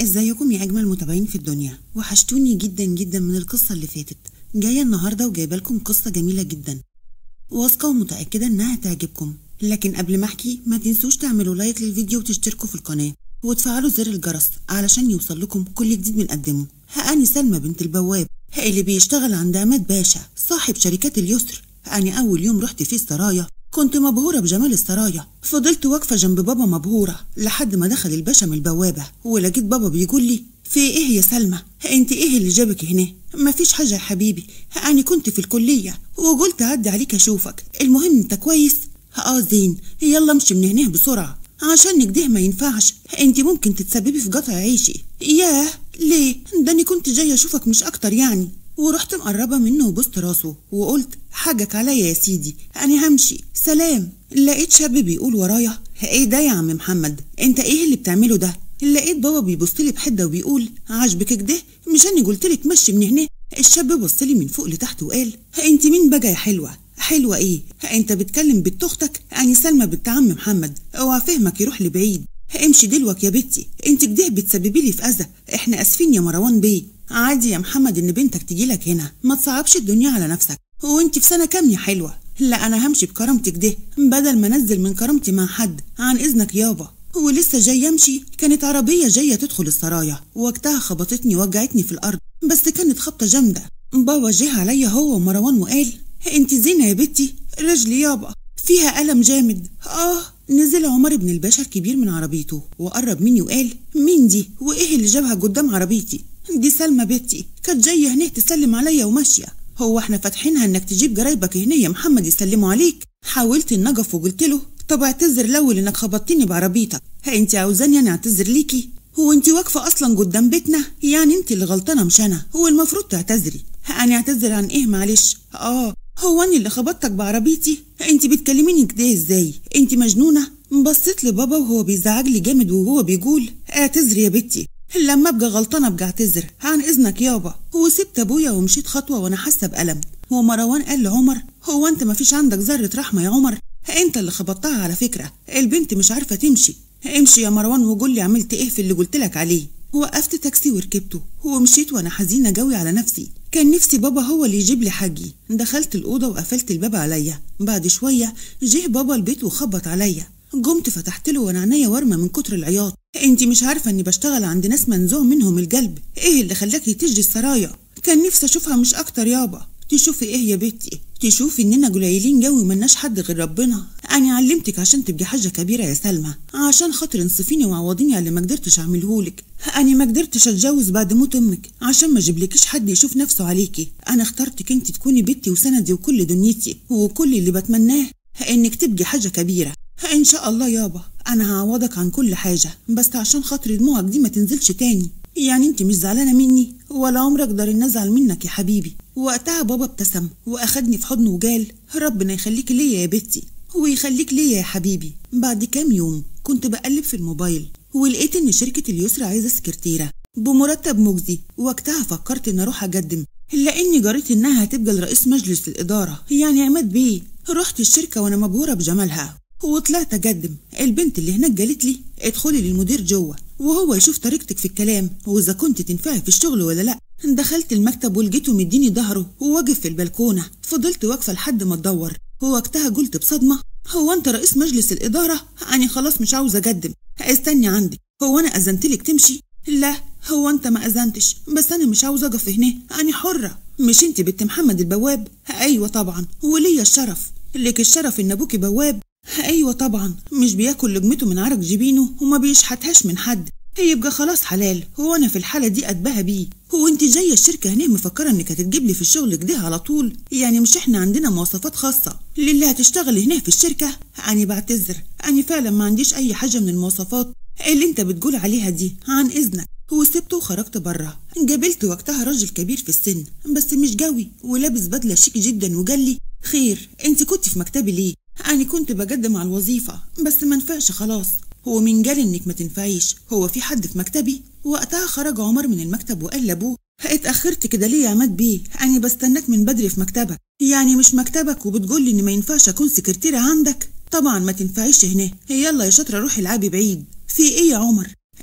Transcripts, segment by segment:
ازيكم يا اجمل متابعين في الدنيا وحشتوني جدا جدا من القصه اللي فاتت جايه النهارده وجايبه لكم قصه جميله جدا واثقه ومتاكده انها تعجبكم لكن قبل ما احكي ما تنسوش تعملوا لايك للفيديو وتشتركوا في القناه وتفعلوا زر الجرس علشان يوصل لكم كل جديد بنقدمه هاني سلمى بنت البواب اللي بيشتغل عند عماد باشا صاحب شركات اليسر أنا أول يوم رحت فيه السرايا كنت مبهورة بجمال السرايا فضلت واقفة جنب بابا مبهورة لحد ما دخل الباشا من البوابة ولقيت بابا بيقول لي في ايه يا سلمى انت ايه اللي جابك هنا مفيش حاجة يا حبيبي انا كنت في الكلية وقلت اعدي عليك اشوفك المهم انت كويس اه زين يلا امشي من هنا بسرعة عشان كده ما ينفعش انت ممكن تتسببي في قطع عيشي ياه ليه ده انا كنت جاية اشوفك مش اكتر يعني ورحت مقربة منه وبوست راسه وقلت حاجك عليا يا سيدي أنا همشي سلام لقيت شاب بيقول ورايا ايه ده يا عم محمد انت ايه اللي بتعمله ده لقيت بابا بيبص لي بحده وبيقول عاجبك كده مش انا قلت لك مشي من هنا الشاب بص لي من فوق لتحت وقال انت مين بقى يا حلوه حلوه ايه انت بتكلم بنت اختك يعني سلمى بنت عم محمد اوعى فهمك يروح لبعيد امشي دلوك يا بنتي انت كده بتسببي لي في اذى احنا اسفين يا مروان بيه عادي يا محمد ان بنتك تجيلك هنا ما تصعبش الدنيا على نفسك وانت في سنه كام يا حلوه لا انا همشي بكرامتك ده بدل ما انزل من كرامتي مع حد عن اذنك يابا ولسه جاي امشي كانت عربيه جايه تدخل السرايا وقتها خبطتني ووجعتني في الارض بس كانت خبطه جامده بابا جه عليا هو ومروان وقال انت زينه يا بنتي رجلي يابا فيها ألم جامد آه نزل عمر بن الباشا الكبير من عربيته وقرب مني وقال مين دي وإيه اللي جابها قدام عربيتي دي سلمى بنتي كانت جاية هنا تسلم عليا وماشية هو احنا فاتحينها انك تجيب جرايبك هنا يا محمد يسلموا عليك حاولت النجف وقلت له طب اعتذر الاول انك خبطتني بعربيتك ها انت عاوزاني انا اعتذر ليكي هو انت واقفه اصلا قدام بيتنا يعني انت اللي غلطانه مش انا هو المفروض تعتذري انا اعتذر عن ايه معلش اه هو انا اللي خبطتك بعربيتي انت بتكلميني كده ازاي انت مجنونه بصيت لبابا وهو بيزعج لي جامد وهو بيقول اعتذري يا بنتي لما ابقى غلطانه ابقى اعتذر عن اذنك يابا وسبت ابويا ومشيت خطوه وانا حاسه بالم ومروان قال لعمر هو انت مفيش عندك ذره رحمه يا عمر انت اللي خبطتها على فكره البنت مش عارفه تمشي امشي يا مروان وقول لي عملت ايه في اللي قلت لك عليه وقفت تاكسي وركبته ومشيت وانا حزينه جوي على نفسي كان نفسي بابا هو اللي يجيب لي حاجي دخلت الاوضه وقفلت الباب عليا بعد شويه جه بابا البيت وخبط عليا قمت فتحت له وانا عينيا ورمه من كتر العياط انت مش عارفه اني بشتغل عند ناس منزوع منهم القلب ايه اللي خلاكي تجي السرايا كان نفسي اشوفها مش اكتر يابا تشوفي ايه يا بنتي تشوفي اننا قليلين جوي ملناش حد غير ربنا انا علمتك عشان تبقي حاجه كبيره يا سلمى عشان خاطر انصفيني وعوضيني على اللي ما قدرتش اعملهولك انا ما قدرتش اتجوز بعد موت امك عشان ما اجيبلكيش حد يشوف نفسه عليكي انا اخترتك انت تكوني بنتي وسندي وكل دنيتي وكل اللي بتمناه انك تبقي حاجه كبيره ان شاء الله يابا انا هعوضك عن كل حاجه بس عشان خاطر دموعك دي ما تنزلش تاني يعني انت مش زعلانه مني ولا عمري اقدر ان ازعل منك يا حبيبي وقتها بابا ابتسم واخدني في حضنه وقال ربنا يخليك ليا يا بنتي ويخليك ليا يا حبيبي بعد كام يوم كنت بقلب في الموبايل ولقيت ان شركه اليسرى عايزه سكرتيره بمرتب مجزي وقتها فكرت ان اروح اقدم لاني جريت انها هتبقى لرئيس مجلس الاداره يعني عماد بيه رحت الشركه وانا مبهوره بجمالها وطلعت اقدم البنت اللي هناك قالت لي ادخلي للمدير جوه وهو يشوف طريقتك في الكلام واذا كنت تنفعي في الشغل ولا لا دخلت المكتب ولقيته مديني ظهره وواقف في البلكونه فضلت واقفه لحد ما تدور ووقتها قلت بصدمه هو انت رئيس مجلس الاداره انا خلاص مش عاوزه اقدم استني عندك هو انا اذنتلك تمشي لا هو انت ما اذنتش بس انا مش عاوزه اقف هنا انا حره مش انت بنت محمد البواب ايوه طبعا وليا الشرف لك الشرف ان ابوكي بواب ايوه طبعا مش بياكل لقمته من عرق جبينه وما بيشحتهاش من حد يبقى خلاص حلال هو انا في الحاله دي اتباهى بيه هو انت جايه الشركه هنا مفكره انك هتجيب لي في الشغل كده على طول يعني مش احنا عندنا مواصفات خاصه للي هتشتغل هنا في الشركه انا بعتذر انا فعلا ما عنديش اي حاجه من المواصفات اللي انت بتقول عليها دي عن اذنك وسبته وخرجت بره قابلت وقتها راجل كبير في السن بس مش جوي ولابس بدله شيك جدا وقال لي خير انت كنت في مكتبي ليه انا كنت بقدم على الوظيفه بس ما نفعش خلاص هو مين قال انك ما تنفعيش هو في حد في مكتبي وقتها خرج عمر من المكتب وقال لابوه اتاخرت كده ليه يا عماد بيه انا بستناك من بدري في مكتبك يعني مش مكتبك وبتقول لي ان ما ينفعش اكون سكرتيره عندك طبعا ما تنفعيش هنا يلا يا شاطره روحي العبي بعيد في ايه يا عمر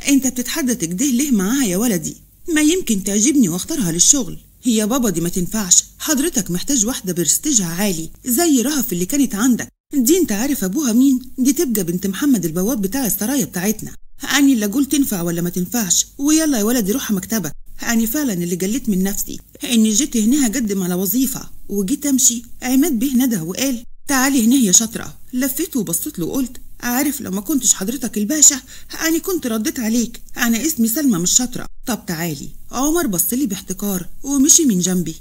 انت بتتحدى كده ليه معاها يا ولدي ما يمكن تعجبني واختارها للشغل هي بابا دي ما تنفعش حضرتك محتاج واحدة برستيجها عالي زي رهف اللي كانت عندك دي انت عارف ابوها مين دي تبقى بنت محمد البواب بتاع السرايا بتاعتنا اني اللي اقول تنفع ولا ما تنفعش ويلا يا ولدي روح مكتبك اني فعلا اللي جليت من نفسي اني جيت هنا اقدم على وظيفة وجيت امشي عماد بيه ندى وقال تعالي هنا يا شاطرة لفيت وبصيت له وقلت عارف لو ما كنتش حضرتك الباشا أنا كنت رديت عليك أنا اسمي سلمى مش شاطرة طب تعالي عمر بصلي باحتكار ومشي من جنبي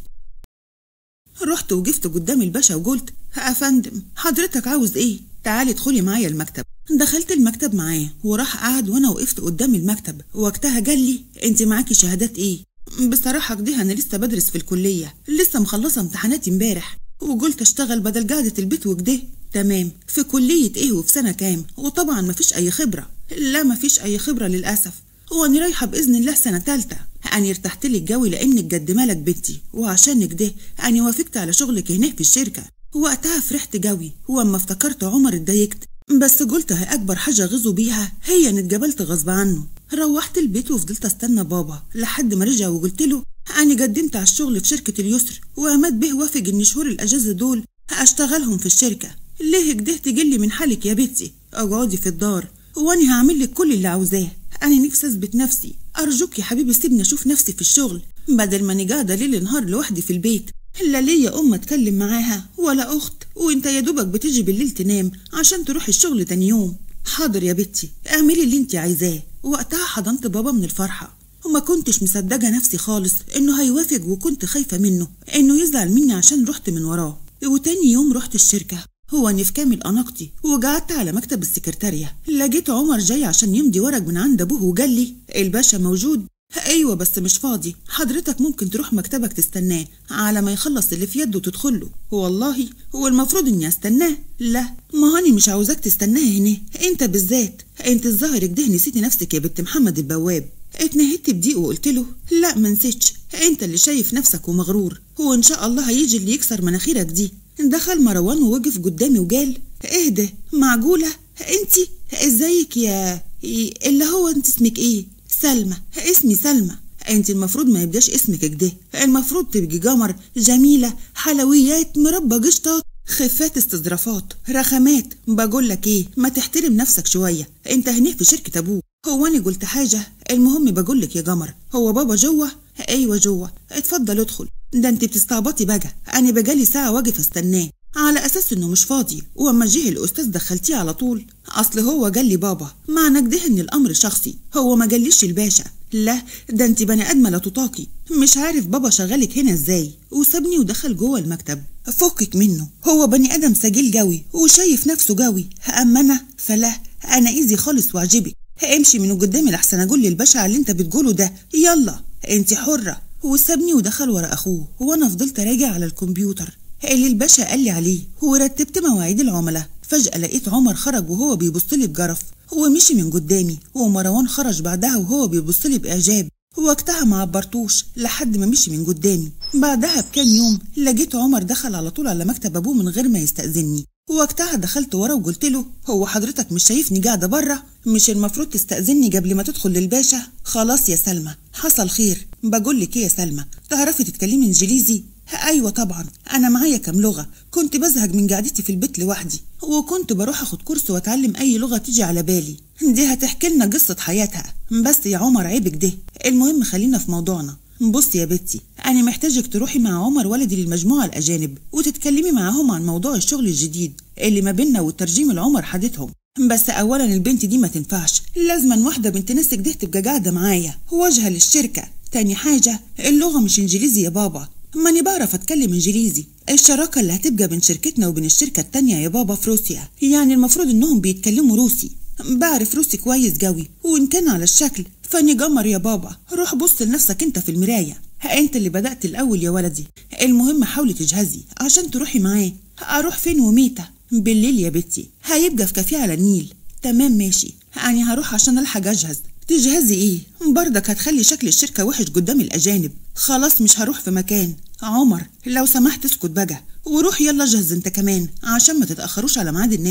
رحت وقفت قدام الباشا وقلت أفندم حضرتك عاوز إيه؟ تعالي ادخلي معايا المكتب دخلت المكتب معاه وراح قعد وانا وقفت قدام المكتب وقتها قال لي انت معاكي شهادات ايه بصراحة كده انا لسه بدرس في الكلية لسه مخلصة امتحاناتي امبارح وقلت اشتغل بدل قعدة البيت وكده تمام في كلية ايه وفي سنة كام وطبعا مفيش اي خبرة لا مفيش اي خبرة للأسف واني رايحة بإذن الله سنة تالتة أني ارتحت لك جوي لأنك جد مالك بنتي وعشانك ده أني وافقت على شغلك هناك في الشركة وقتها فرحت جوي واما افتكرت عمر اتضايقت بس قلت هي أكبر حاجة غزوا بيها هي إن اتجبلت غصب عنه روحت البيت وفضلت استنى بابا لحد ما رجع وقلت له أنا قدمت على الشغل في شركة اليسر وعماد به وافق إن شهور الأجازة دول أشتغلهم في الشركة ليه كده تجلي من حالك يا بنتي اقعدي في الدار وأنا هعمل لك كل اللي عاوزاه أنا نفسي أثبت نفسي أرجوك يا حبيبي سيبني أشوف نفسي في الشغل بدل ما أنا قاعدة ليل نهار لوحدي في البيت لا ليا أم أتكلم معاها ولا أخت وأنت يا دوبك بتيجي بالليل تنام عشان تروح الشغل تاني يوم حاضر يا بنتي اعملي اللي انت عايزاه وقتها حضنت بابا من الفرحة وما كنتش مصدقة نفسي خالص إنه هيوافق وكنت خايفة منه إنه يزعل مني عشان رحت من وراه وتاني يوم رحت الشركة هو اني في كامل اناقتي وقعدت على مكتب السكرتارية لقيت عمر جاي عشان يمضي ورق من عند ابوه وقال لي الباشا موجود ايوه بس مش فاضي حضرتك ممكن تروح مكتبك تستناه على ما يخلص اللي في يده وتدخله والله هو المفروض اني استناه لا ما هاني مش عاوزاك تستناه هنا انت بالذات انت الظاهر كده نسيتي نفسك يا بنت محمد البواب اتنهدت بضيق وقلت له لا ما نسيتش انت اللي شايف نفسك ومغرور هو ان شاء الله هيجي اللي يكسر مناخيرك دي دخل مروان ووقف قدامي وقال اهدى معقولة انتي ازيك يا اللي هو انت اسمك ايه سلمى اسمي سلمى انت المفروض ما يبقاش اسمك كده المفروض تبقي قمر جميلة حلويات مربى قشطات خفات استظرافات رخامات بقول لك ايه ما تحترم نفسك شوية انت هنا في شركة ابوك هو انا قلت حاجة المهم بقول لك يا قمر هو بابا جوه ايوه جوه اتفضل ادخل ده انت بتستعبطي بقى انا بقالي ساعة واقف استناه على اساس انه مش فاضي واما جه الاستاذ دخلتيه على طول اصل هو قال لي بابا معنى كده ان الامر شخصي هو ما قاليش الباشا لا ده انت بني ادمه لا تطاقي مش عارف بابا شغالك هنا ازاي وسابني ودخل جوه المكتب فكك منه هو بني ادم سجيل جوي وشايف نفسه جوي اما انا فلا انا ايزي خالص واعجبك امشي من قدامي لحسن اقول للباشا على اللي انت بتقوله ده يلا انت حره وسابني ودخل ورا اخوه وانا فضلت راجع على الكمبيوتر اللي الباشا قال لي عليه ورتبت مواعيد العملاء فجأة لقيت عمر خرج وهو بيبص لي بجرف هو مشي من قدامي ومروان خرج بعدها وهو بيبص لي بإعجاب وقتها ما عبرتوش لحد ما مشي من قدامي بعدها بكام يوم لقيت عمر دخل على طول على مكتب أبوه من غير ما يستأذني وقتها دخلت ورا وقلت له هو حضرتك مش شايفني قاعدة بره مش المفروض تستأذني قبل ما تدخل للباشا خلاص يا سلمى حصل خير بقول لك ايه يا سلمى تعرفي تتكلمي انجليزي ايوه طبعا انا معايا كام لغه كنت بزهق من قعدتي في البيت لوحدي وكنت بروح اخد كورس واتعلم اي لغه تيجي على بالي دي هتحكي لنا قصه حياتها بس يا عمر عيبك ده المهم خلينا في موضوعنا بصي يا بنتي انا محتاجك تروحي مع عمر ولدي للمجموعه الاجانب وتتكلمي معاهم عن موضوع الشغل الجديد اللي ما بيننا والترجيم العمر حدتهم بس اولا البنت دي ما تنفعش لازما واحده بنت ناس كده تبقى قاعده معايا واجهه للشركه تاني حاجه اللغه مش انجليزي يا بابا ماني بعرف اتكلم انجليزي الشراكة اللي هتبقى بين شركتنا وبين الشركة التانية يا بابا في روسيا يعني المفروض انهم بيتكلموا روسي بعرف روسي كويس جوي وان كان على الشكل فاني قمر يا بابا روح بص لنفسك انت في المراية انت اللي بدأت الاول يا ولدي المهم حاولي تجهزي عشان تروحي معاه اروح فين وميتة بالليل يا بنتي هيبقى في كافيه على النيل تمام ماشي يعني هروح عشان الحق اجهز تجهزي ايه برضك هتخلي شكل الشركة وحش قدام الأجانب خلاص مش هروح في مكان عمر لو سمحت اسكت بقى وروح يلا جهز انت كمان عشان ما تتأخروش على ميعاد الناس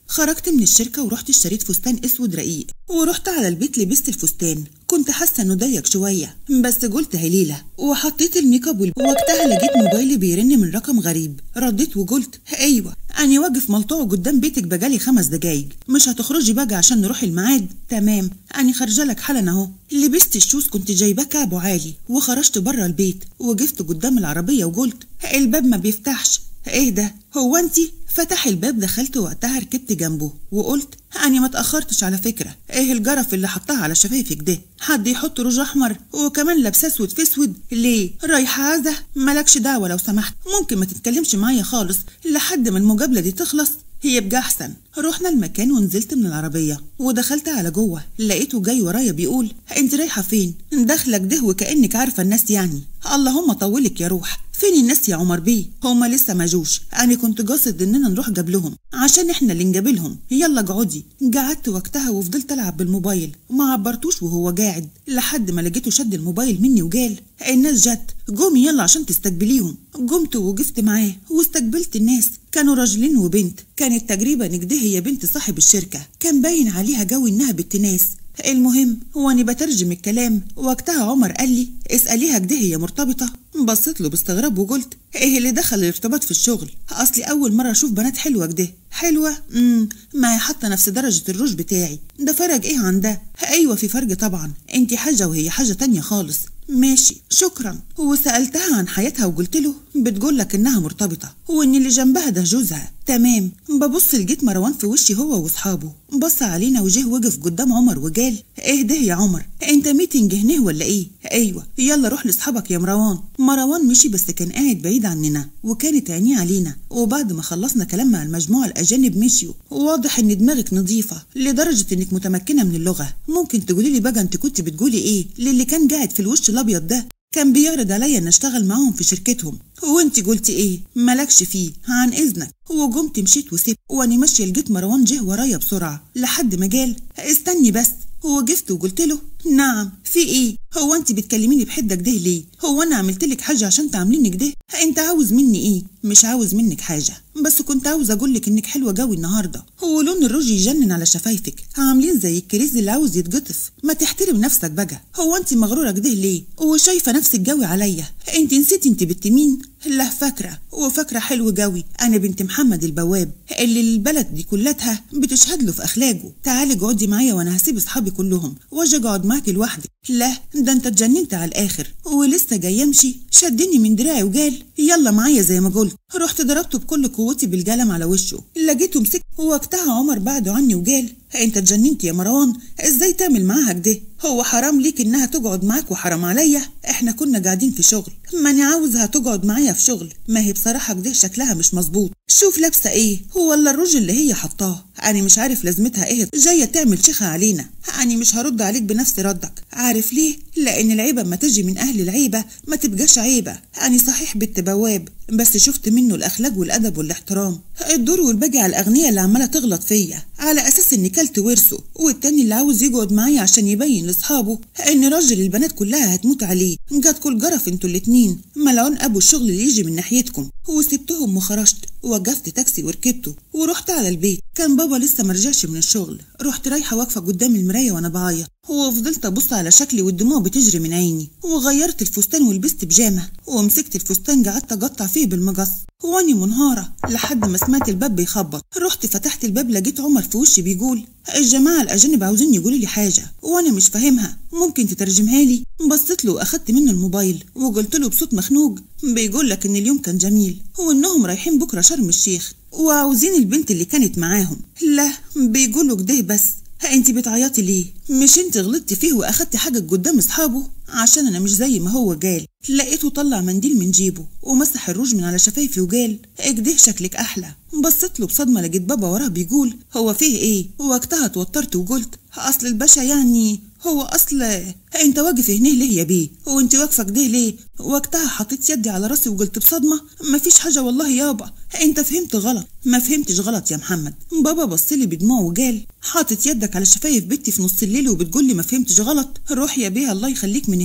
خرجت من الشركة ورحت اشتريت فستان اسود رقيق ورحت على البيت لبست الفستان كنت حاسة انه ضيق شوية بس قلت هليلة وحطيت الميك اب وال- وقتها لقيت موبايلي بيرن من رقم غريب رديت وقلت ايوه اني واقف ملطوع قدام بيتك بقالي خمس دقايق مش هتخرجي بقى عشان نروح الميعاد تمام اني خارجه لك حالا اهو لبست الشوز كنت جايباه كعبه عالي وخرجت بره البيت وقفت قدام العربية وقلت الباب ما بيفتحش ايه ده هو انتي فتح الباب دخلت وقتها ركبت جنبه وقلت أنا ما اتأخرتش على فكرة إيه الجرف اللي حطها على شفايفك ده حد يحط روج أحمر وكمان لابسة أسود في أسود ليه رايحة عزة مالكش دعوة لو سمحت ممكن ما تتكلمش معايا خالص لحد ما المجابلة دي تخلص يبقى أحسن رحنا المكان ونزلت من العربية ودخلت على جوه لقيته جاي ورايا بيقول انت رايحة فين دخلك ده وكأنك عارفة الناس يعني اللهم طولك يا روح فين الناس يا عمر بيه هما لسه ما جوش انا كنت قاصد اننا نروح جابلهم عشان احنا اللي نجابلهم يلا اقعدي قعدت وقتها وفضلت العب بالموبايل ما عبرتوش وهو قاعد لحد ما لقيته شد الموبايل مني وقال الناس جت قومي يلا عشان تستقبليهم قمت ووقفت معاه واستقبلت الناس كانوا راجلين وبنت كانت تقريبا كده هي بنت صاحب الشركة كان باين عليها جو انها بنت ناس المهم واني بترجم الكلام وقتها عمر قال لي اسأليها كده هي مرتبطة بصيت له باستغراب وقلت ايه اللي دخل الارتباط في الشغل اصلي اول مرة اشوف بنات حلوة كده حلوة امم ما هي حاطة نفس درجة الروج بتاعي ده فرق ايه عن ده ايوه في فرق طبعا انتي حاجة وهي حاجة تانية خالص ماشي شكرا وسألتها عن حياتها وقلت له بتقول لك انها مرتبطة وان اللي جنبها ده جوزها تمام ببص لقيت مروان في وشي هو واصحابه بص علينا وجه وقف قدام عمر وقال ايه ده يا عمر انت ميتنج هنا ولا ايه ايوه يلا روح لاصحابك يا مروان مروان مشي بس كان قاعد بعيد عننا وكانت عينيه علينا وبعد ما خلصنا كلام مع المجموعة الأجانب مشيوا واضح إن دماغك نظيفة لدرجة إنك متمكنة من اللغة ممكن تقولي لي بقى أنت كنت بتقولي إيه للي كان قاعد في الوش الأبيض ده كان بيعرض عليا ان اشتغل معاهم في شركتهم وانت قلتي ايه مالكش فيه عن اذنك وقمت مشيت وسبت واني ماشيه لقيت مروان جه ورايا بسرعه لحد ما قال استني بس ووقفت وقلت له نعم في ايه هو انت بتكلميني بحدة كده ليه هو انا عملت لك حاجه عشان تعمليني كده انت عاوز مني ايه مش عاوز منك حاجه بس كنت عاوز اقول لك انك حلوه قوي النهارده هو لون الروج يجنن على شفايفك عاملين زي الكريز اللي عاوز يتقطف ما تحترم نفسك بقى هو انت مغروره كده ليه وشايفه نفسك قوي عليا انت نسيتي انت بنت مين لا فاكره وفاكره حلو قوي انا بنت محمد البواب اللي البلد دي كلها بتشهد له في اخلاقه تعالي اقعدي معايا وانا هسيب اصحابي كلهم واجي اقعد معاكي لوحدك لا ده انت اتجننت على الاخر ولسه جاي امشي شدني من دراعي وقال يلا معايا زي ما قلت رحت ضربته بكل قوتي بالقلم على وشه لقيته مسك ووقتها عمر بعده عني وقال انت اتجننت يا مروان ازاي تعمل معاها كده هو حرام ليك انها تقعد معاك وحرام عليا احنا كنا قاعدين في شغل ماني عاوزها تقعد معايا في شغل ما هي بصراحه كده شكلها مش مظبوط شوف لابسه ايه هو ولا الروج اللي هي حطاه انا مش عارف لازمتها ايه جايه تعمل شيخه علينا انا مش هرد عليك بنفس ردك عارف ليه لان العيبه اما تجي من اهل العيبه ما تبقاش عيبه انا صحيح بنت بواب بس شفت منه الاخلاق والادب والاحترام الدور والباقي على الاغنياء اللي عماله تغلط فيا على اساس اني كلت ورثه والتاني اللي عاوز يقعد معايا عشان يبين لاصحابه ان راجل البنات كلها هتموت عليه جاتكوا الجرف انتوا الاتنين ملعون ابو الشغل اللي يجي من ناحيتكم وسبتهم وخرجت ووقفت تاكسي وركبته ورحت على البيت كان بابا لسه مرجعش من الشغل رحت رايحه واقفه قدام المرايه وانا بعيط وفضلت ابص على شكلي والدموع بتجري من عيني وغيرت الفستان ولبست بيجامه ومسكت الفستان قعدت اقطع فيه بالمقص واني منهارة لحد ما سمعت الباب بيخبط رحت فتحت الباب لقيت عمر في وشي بيقول الجماعة الأجانب عاوزين يقولوا لي حاجة وأنا مش فاهمها ممكن تترجمها لي بصيت له وأخدت منه الموبايل وقلت له بصوت مخنوق بيقول لك إن اليوم كان جميل وإنهم رايحين بكرة شرم الشيخ وعاوزين البنت اللي كانت معاهم لا بيقولوا كده بس انت بتعيطي ليه مش انت غلطتي فيه واخدتي حاجه قدام اصحابه عشان انا مش زي ما هو قال لقيته طلع منديل من جيبه ومسح الروج من على شفايفي وقال اكده شكلك احلى بصيت له بصدمه لقيت بابا وراه بيقول هو فيه ايه وقتها اتوترت وقلت اصل الباشا يعني هو اصل انت واقف هنا ليه يا بيه وانت واقفه كده ليه وقتها حطيت يدي على راسي وقلت بصدمه مفيش حاجه والله يابا انت فهمت غلط ما فهمتش غلط يا محمد بابا بصلي بدموع وقال حاطط يدك على شفايف بنتي في نص الليل وبتقول لي ما فهمتش غلط روح يا بيه الله يخليك من هنا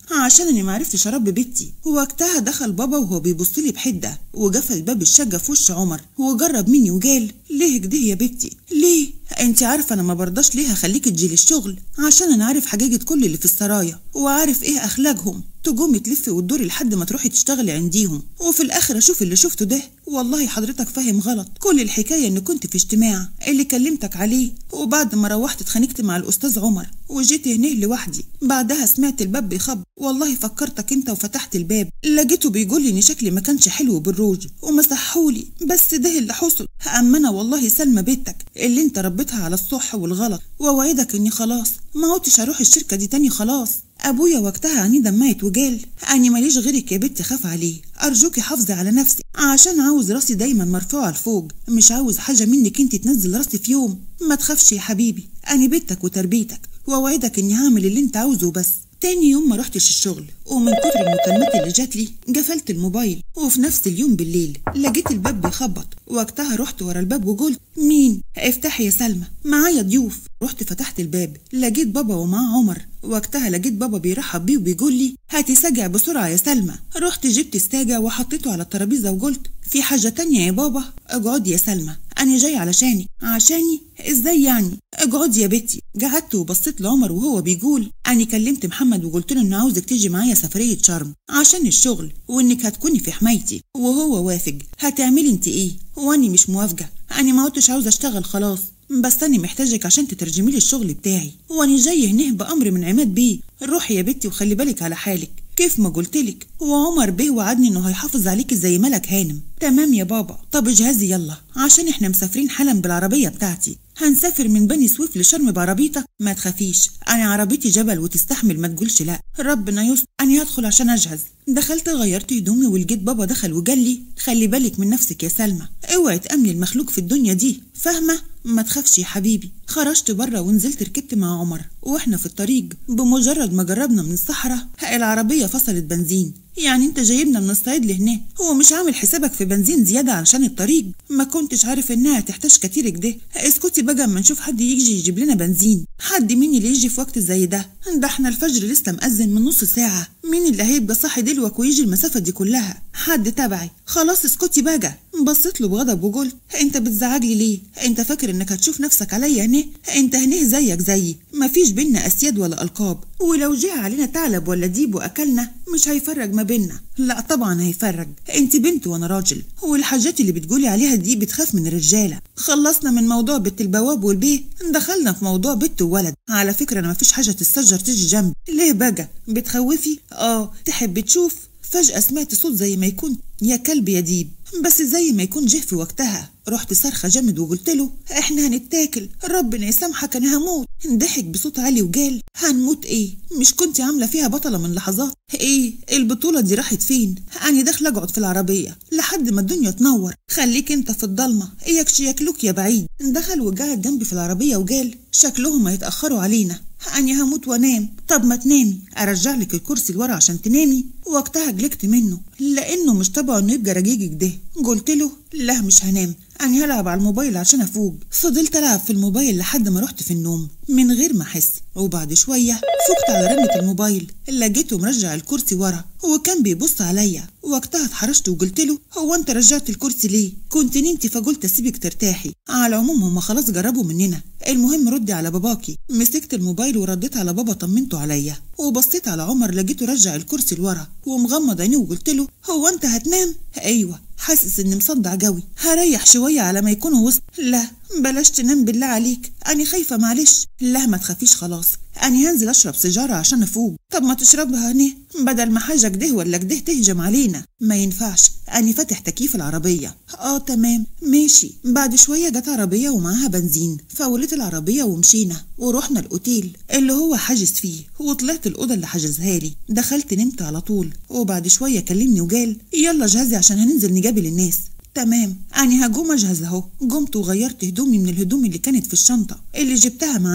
عشان اني معرفتش اربي بنتي وقتها دخل بابا وهو بيبص لي بحده وقفل باب الشقه في وش عمر وجرب مني وقال ليه كده يا بنتي ليه انت عارفه انا ما برضاش ليه هخليكي تجيلي الشغل عشان انا عارف حقيقه كل اللي في السرايا وعارف ايه اخلاقهم تقومي تلفي وتدوري لحد ما تروحي تشتغلي عنديهم وفي الاخر اشوف اللي شفته ده والله حضرتك فاهم غلط كل الحكايه ان كنت في اجتماع اللي كلمتك عليه وبعد ما روحت اتخانقت مع الاستاذ عمر وجيت هنا لوحدي بعدها سمعت الباب بيخبط والله فكرتك انت وفتحت الباب لقيته بيقول لي ان شكلي ما كانش حلو بالروج ومسحولي بس ده اللي حصل اما انا والله سلمى بنتك اللي انت ربيتها على الصح والغلط واوعدك اني خلاص ما عدتش هروح الشركه دي تاني خلاص ابويا وقتها عينيه دمعت وقال اني ماليش غيرك يا بنتي خاف عليه ارجوكي حافظي على نفسي عشان عاوز راسي دايما مرفوعه لفوق مش عاوز حاجه منك انت تنزل راسي في يوم ما تخافش يا حبيبي اني بنتك وتربيتك واوعدك اني هعمل اللي انت عاوزه بس تاني يوم ما رحتش الشغل ومن كتر المكالمات اللي جات لي قفلت الموبايل وفي نفس اليوم بالليل لقيت الباب بيخبط وقتها رحت ورا الباب وقلت مين افتحي يا سلمى معايا ضيوف رحت فتحت الباب لقيت بابا ومعاه عمر وقتها لقيت بابا بيرحب بيه وبيقول لي هاتي ساجع بسرعة يا سلمى رحت جبت الساجع وحطيته على الترابيزة وقلت في حاجة تانية يا بابا اقعدي يا سلمى أنا جاي علشاني عشاني ازاي يعني اقعدي يا بنتي قعدت وبصيت لعمر وهو بيقول أنا كلمت محمد وقلت له إنه عاوزك تيجي معايا سفرية شرم عشان الشغل وإنك هتكوني في حمايتي وهو وافق هتعملي انت ايه واني مش موافقة أنا ما عدتش عاوزة أشتغل خلاص بس أنا محتاجك عشان تترجمي لي الشغل بتاعي وأنا جاي هنا بأمر من عماد بيه روحي يا بنتي وخلي بالك على حالك كيف ما قلتلك وعمر بيه وعدني انه هيحافظ عليكي زي ملك هانم تمام يا بابا طب اجهزي يلا عشان احنا مسافرين حالا بالعربية بتاعتي هنسافر من بني سويف لشرم بعربيتك ما تخافيش انا عربيتي جبل وتستحمل ما تقولش لا ربنا يستر انا هدخل عشان اجهز دخلت غيرت هدومي ولقيت بابا دخل وقال لي خلي بالك من نفسك يا سلمى اوعي تامني المخلوق في الدنيا دي فاهمه ما تخافش يا حبيبي خرجت بره ونزلت ركبت مع عمر واحنا في الطريق بمجرد ما جربنا من الصحراء العربيه فصلت بنزين يعني انت جايبنا من الصعيد لهنا هو مش عامل حسابك في بنزين زياده عشان الطريق ما كنتش عارف انها تحتاج كتير كده اسكتي بقى اما نشوف حد يجي يجيب لنا بنزين حد مين اللي يجي في وقت زي ده ده احنا الفجر لسه مأذن من نص ساعه مين اللي هيبقى صاحي دلوك ويجي المسافه دي كلها حد تبعي خلاص اسكتي بقى بصيت له بغضب وقلت انت بتزعجلي ليه انت فاكر انك هتشوف نفسك عليا هنا انت هنيه زيك زيي مفيش بينا اسياد ولا القاب ولو جه علينا ثعلب ولا ديب واكلنا مش هيفرج ما بينا لا طبعا هيفرج انت بنت وانا راجل والحاجات اللي بتقولي عليها دي بتخاف من الرجاله خلصنا من موضوع بنت البواب والبيه دخلنا في موضوع بنت وولد على فكره انا مفيش حاجه تستجر تيجي جنبي ليه بقى بتخوفي اه تحب تشوف فجأة سمعت صوت زي ما يكون يا كلب يا ديب بس زي ما يكون جه في وقتها رحت صرخة جامد وقلت له احنا هنتاكل ربنا يسامحك انا هموت ضحك بصوت عالي وقال هنموت ايه مش كنت عاملة فيها بطلة من لحظات ايه البطولة دي راحت فين انا داخلة اقعد في العربية لحد ما الدنيا تنور خليك انت في الضلمة اياك ياكلوك يا بعيد دخل وقعد جنبي في العربية وقال شكلهم هيتأخروا علينا أنا هموت وأنام طب ما تنامي أرجع لك الكرسي لورا عشان تنامي وقتها جلكت منه لأنه مش طبعه إنه يبقى رجيجك ده قلت له لا مش هنام أنا هلعب على الموبايل عشان أفوق فضلت ألعب في الموبايل لحد ما رحت في النوم من غير ما أحس وبعد شوية فقت على رنة الموبايل لقيته مرجع الكرسي ورا وكان بيبص عليا وقتها اتحرجت وقلت له هو انت رجعت الكرسي ليه كنت نمتي فقلت اسيبك ترتاحي على العموم هما خلاص جربوا مننا المهم ردي على باباكي مسكت الموبايل ورديت على بابا طمنته عليا وبصيت على عمر لقيته رجع الكرسي لورا ومغمض عينيه وقلت له هو انت هتنام ايوه حاسس اني مصدع جوي هريح شويه على ما يكونوا وسط لا بلاش تنام بالله عليك أنا خايفة معلش لا ما تخافيش خلاص أنا هنزل أشرب سيجارة عشان أفوق طب ما تشربها هني بدل ما حاجة كده ولا كده تهجم علينا ما ينفعش أنا فاتح تكييف العربية آه تمام ماشي بعد شوية جت عربية ومعاها بنزين فولت العربية ومشينا ورحنا الأوتيل اللي هو حاجز فيه وطلعت الأوضة اللي حجزها لي دخلت نمت على طول وبعد شوية كلمني وقال يلا جهزي عشان هننزل نقابل الناس تمام أنا هقوم أجهز أهو قمت وغيرت هدومي من الهدوم اللي كانت في الشنطة اللي جبتها معايا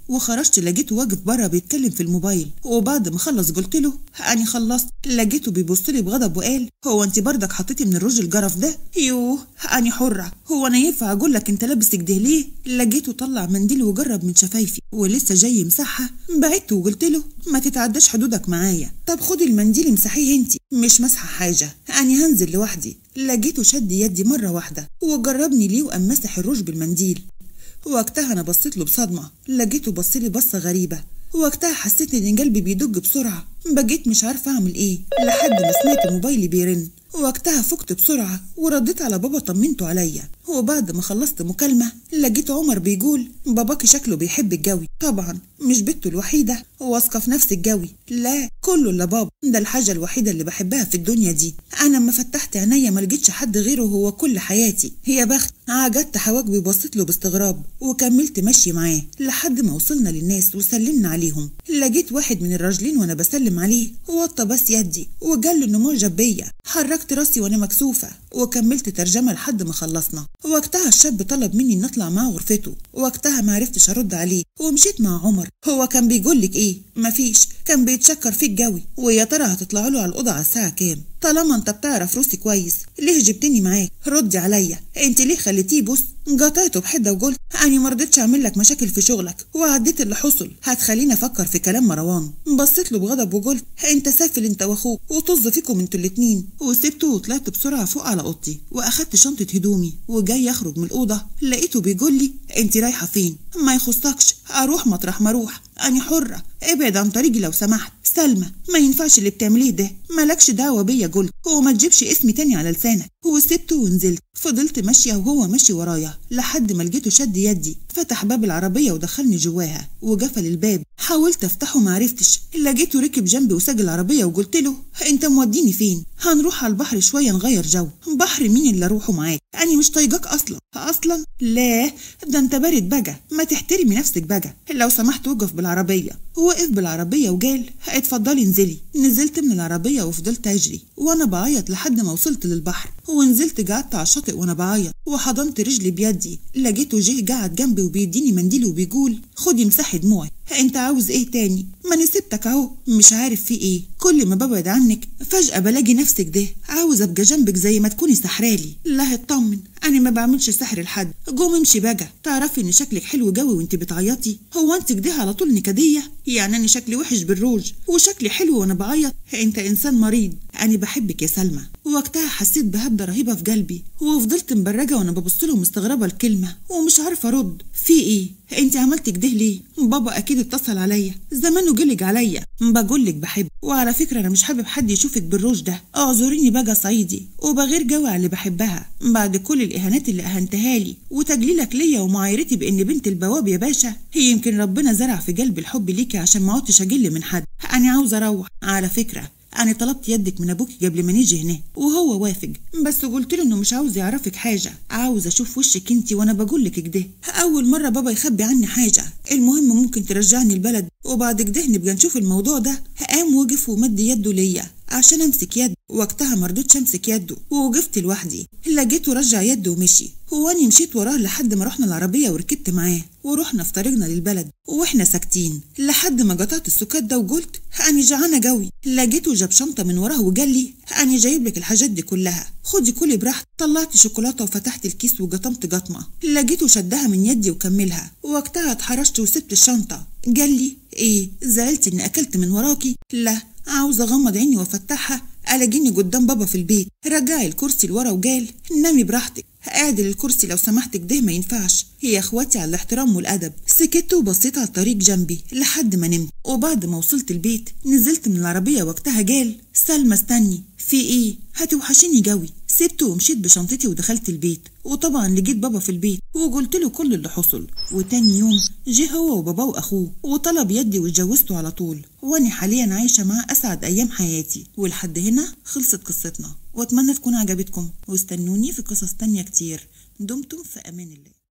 وخرجت لقيته واقف بره بيتكلم في الموبايل وبعد ما خلص قلت له أنا خلصت لقيته بيبص لي بغضب وقال هو أنت بردك حطيتي من الرز الجرف ده يوه أنا حرة هو أنا ينفع أقول لك أنت لابس كده ليه لقيته طلع منديل وجرب من شفايفي ولسه جاي يمسحها بعدت وقلت له ما تتعداش حدودك معايا طب خدي المنديل امسحيه انت مش مسحه حاجه انا هنزل لوحدي لقيته شد يدي مره واحده وجربني ليه وقام مسح الروج بالمنديل وقتها انا بصيت له بصدمه لقيته بصلي بصه غريبه وقتها حسيت ان قلبي بيدق بسرعه بقيت مش عارفه اعمل ايه لحد ما سمعت موبايلي بيرن وقتها فقت بسرعة ورديت على بابا طمنته عليا وبعد ما خلصت مكالمة لقيت عمر بيقول باباكي شكله بيحب الجوي طبعا مش بنته الوحيدة واثقة في نفس الجوي لا كله الا بابا ده الحاجة الوحيدة اللي بحبها في الدنيا دي انا لما فتحت عينيا ما لقيتش حد غيره هو كل حياتي هي بخت عجبت حواجبي وبصيت له باستغراب وكملت ماشي معاه لحد ما وصلنا للناس وسلمنا عليهم لقيت واحد من الراجلين وانا بسلم عليه وطى بس يدي وقال له انه معجب بيا حركت راسي وانا مكسوفة وكملت ترجمة لحد ما خلصنا وقتها الشاب طلب مني ان اطلع معاه غرفته وقتها ما عرفتش ارد عليه ومشيت مع عمر هو كان بيقول لك ايه مفيش كان بيتشكر فيك جوي ويا ترى هتطلعوا له على الاوضه على الساعه كام طالما انت بتعرف روسي كويس ليه جبتني معاك ردي عليا انت ليه خليتيه بص قطعته بحده وقلت انا ما رضيتش اعمل لك مشاكل في شغلك وعديت اللي حصل هتخليني افكر في كلام مروان بصيت له بغضب وقلت انت سافل انت واخوك وطز فيكم انتوا الاتنين وسبته وطلعت بسرعه فوق على اوضتي واخدت شنطه هدومي وجاي اخرج من الاوضه لقيته بيقول لي انت رايحه فين ما يخصكش اروح مطرح ما اروح انا حره ابعد عن طريقي لو سمحت سلمى ما ينفعش اللي بتعمليه ده مالكش دعوه بيا قلت وما تجيبش اسمي تاني على لسانك وسبته ونزلت فضلت ماشيه وهو ماشي ورايا لحد ما لقيته شد يدي فتح باب العربيه ودخلني جواها وقفل الباب حاولت افتحه معرفتش لقيته ركب جنبي وساق العربيه وقلت له انت موديني فين هنروح على البحر شويه نغير جو بحر مين اللي اروحه معاك انا مش طايقاك اصلا اصلا لا ده انت بارد بقى ما تحترمي نفسك بقى لو سمحت وقف بالعربيه وقف بالعربيه وقال اتفضلي انزلي نزلت من العربيه وفضلت اجري وانا بعيط لحد ما وصلت للبحر ونزلت قعدت على الشاطئ وانا بعيط وحضنت رجلي بيدي لقيته جه قاعد جنبي وبيديني منديل وبيقول خدي امسحي دموعي انت عاوز ايه تاني ما انا سبتك اهو مش عارف في ايه كل ما ببعد عنك فجأة بلاقي نفسك ده عاوز ابقى جنبك زي ما تكوني سحرالي لا اطمن انا ما بعملش سحر لحد قوم امشي بقى تعرفي ان شكلك حلو قوي وانت بتعيطي هو انت كده على طول نكديه يعني انا شكلي وحش بالروج وشكلي حلو وانا بعيط انت انسان مريض انا بحبك يا سلمى وقتها حسيت بهبده رهيبه في قلبي وفضلت مبرجه وانا ببص له مستغربه الكلمه ومش عارفه ارد في ايه انت عملت كده ليه بابا اكيد اتصل عليا زمانه جلج عليا بقولك بحب وعلى فكره انا مش حابب حد يشوفك بالروج ده اعذريني بقى صعيدي وبغير جوي على اللي بحبها بعد كل الاهانات اللي اهنتها لي وتجليلك ليا ومعايرتي بان بنت البواب يا باشا هي يمكن ربنا زرع في قلبي الحب ليكي عشان ما عدتش اجل من حد انا عاوزه اروح على فكره أنا طلبت يدك من أبوك قبل ما نيجي هنا وهو وافق بس قلت له إنه مش عاوز يعرفك حاجة عاوز أشوف وشك أنت وأنا بقول لك كده أول مرة بابا يخبي عني حاجة المهم ممكن ترجعني البلد وبعد كده نبقى نشوف الموضوع ده قام وقف ومد يده ليا عشان امسك يد وقتها مرضتش امسك يده ووقفت لوحدي لقيته رجع يده ومشي واني مشيت وراه لحد ما رحنا العربية وركبت معاه ورحنا في طريقنا للبلد واحنا ساكتين لحد ما قطعت السكات ده وقلت أنا جعانة جوي لقيته جاب شنطة من وراه وقال لي أنا جايب لك الحاجات دي كلها خدي كلي براحتك طلعت شوكولاتة وفتحت الكيس وقطمت قطمة لقيته شدها من يدي وكملها وقتها اتحرشت وسبت الشنطة قال لي ايه زعلتي اني اكلت من وراكي لا عاوز اغمض عيني وافتحها الاقيني قدام بابا في البيت رجعي الكرسي لورا وقال نامي براحتك اعدل الكرسي لو سمحت كده ما ينفعش هي اخواتي على الاحترام والادب سكت وبصيت على الطريق جنبي لحد ما نمت وبعد ما وصلت البيت نزلت من العربيه وقتها قال سلمى استني في ايه هتوحشيني جوي سبته ومشيت بشنطتي ودخلت البيت وطبعا لقيت بابا في البيت وقلت له كل اللي حصل وتاني يوم جه هو وباباه واخوه وطلب يدي واتجوزته على طول وانا حاليا عايشه معاه اسعد ايام حياتي ولحد هنا خلصت قصتنا واتمنى تكون عجبتكم واستنوني في قصص تانية كتير دمتم في امان الله